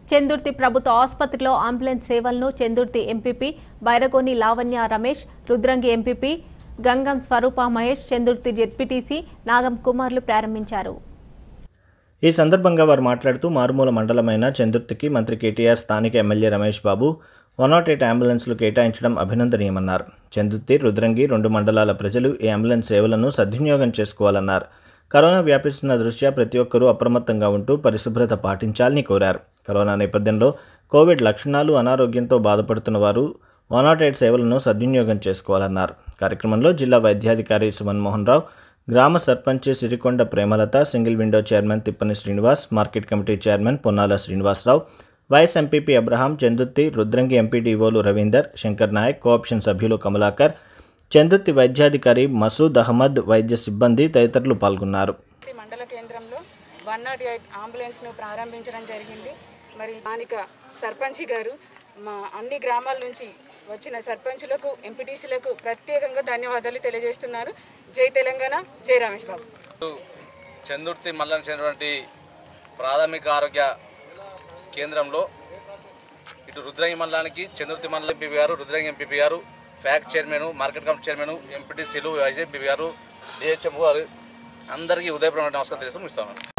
చెందుర్తి ప్రభుత్వ ఆసుపత్రిలో అంబులెన్స్ సేవలను Chandurthi MPP Bairagoni Lavanya Ramesh Rudrangi MPP Gangam Swaroopa Mahesh Chandurthi ZPTC Nagam కుమార్లు ప్రారంభించారు ఈ సందర్భంగా వారు మాట్లాడుతూ మారుమూల మండలమైన చందుర్తికి మంత్రి కేటీఆర్ స్థానిక MLA Ramesh Babu one nought eight అంబులెన్స్లు కేటాయించడం అభినందనీయమన్నారు చందుర్తి రుద్రంగి రెండు మండలాల ప్రజలు ఈ అంబులెన్స్ సేవలను సద్వినియోగం చేసుకోవాలన్నారు కరోనా వ్యాపిస్తున్న దృష్ట్యా ప్రతి ఒక్కరూ అప్రమత్తంగా ఉంటూ పరిశుభ్రత పాటించాలని కోరారు కరోనా నేపథ్యంలో కోవిడ్ లక్షణాలు అనారోగ్యంతో బాధపడుతున్న వారు వన్ నాట్ ఎయిట్ సేవలను సద్వినియోగం చేసుకోవాలన్నారు కార్యక్రమంలో జిల్లా వైద్యాధికారి సుమన్ మోహన్ రావు గ్రామ sarpanch Sirikonda Premalatha single window chairman Tippani Srinivas market committee chairman Ponnala Srinivasa Rao vice MPP Abraham Chandurthi Rudrangi ఎంపీడీఓలు రవీందర్ శంకర్ నాయక్ కోఆప్షన్ సభ్యులు కమలాకర్ చందుర్తి వైద్యాధికారి మసూద్ అహ్మద్ వైద్య సిబ్బంది తదితరులు పాల్గొన్నారు ఈ మండల కేంద్రంలో వన్ నాట్ ఎయిట్ అంబులెన్స్ను ప్రారంభించడం జరిగింది మరి స్థానిక సర్పంచి గారు మా అన్ని గ్రామాల నుంచి వచ్చిన సర్పంచులకు ఎంపీటీసీలకు ప్రత్యేకంగా ధన్యవాదాలు తెలియజేస్తున్నారు జై తెలంగాణ జై రమేష్ బాబు చందుర్తి మండలం చెందినటువంటి ప్రాథమిక ఆరోగ్య కేంద్రంలో ఇటు రుద్రంగి మండలానికి చందుర్తి మండలం ఎంపీ గారు రుద్రంగి ఎంపీ గారు ఫ్యాక్ట్ చైర్మన్ మార్కెట్ కమిటీ చైర్మన్ ఎంపీటీసీలు వైస్ ఎంపీ గారు డిహెచ్ఎం గారు అందరికీ ఉదయపూర్వక నమస్కారం తెలుసు ఇస్తాను